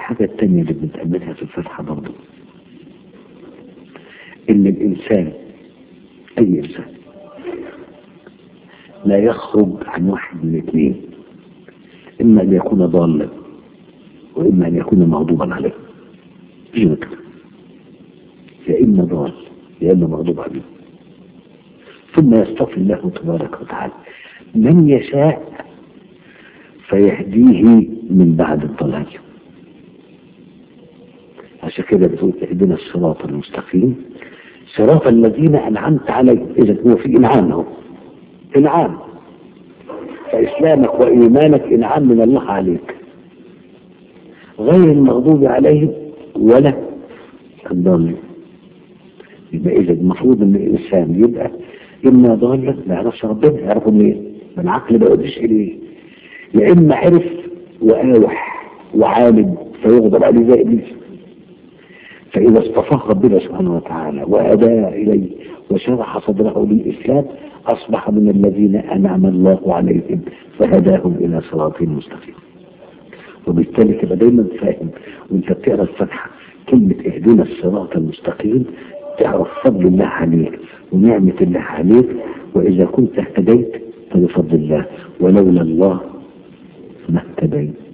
الحاجة التانية اللي بنتأملها في الفتحة برضه إن الإنسان أي إنسان لا يخرج عن واحد من الاثنين إما أن يكون ضالا وإما أن يكون مغضوبا عليه مش كده يا إما ضال يا إما مغضوب عليه ثم يصطفي الله تبارك وتعالى من يشاء فيهديه من بعد الضلال عشان كده بتقول اهدنا الصراط المستقيم صراط الذين انعمت عليهم اذا هو في انعام اهو انعام فاسلامك وايمانك انعام من الله عليك غير المغضوب عليهم ولا الضالين يبقى اذا المفروض ان الانسان يبقى اما ضالا ما يعرفش ربنا يعرفه منين؟ من عقل ما يقولش اليه يا اما عرف واوح وعالم فيغضب عليه زي ابليس فاذا اصطفاه ربنا سبحانه وتعالى وهداه اليه وشرح صدره للاسلام اصبح من الذين انعم الله عليهم فهداهم الى صراط مستقيم وبالتالي تبقى دايما فاهم وانت بتقرا الفتحه كلمه اهدنا الصراط المستقيم تعرف فضل الله عليك ونعمه الله عليك واذا كنت اهتديت فبفضل الله ولولا الله ما اهتديت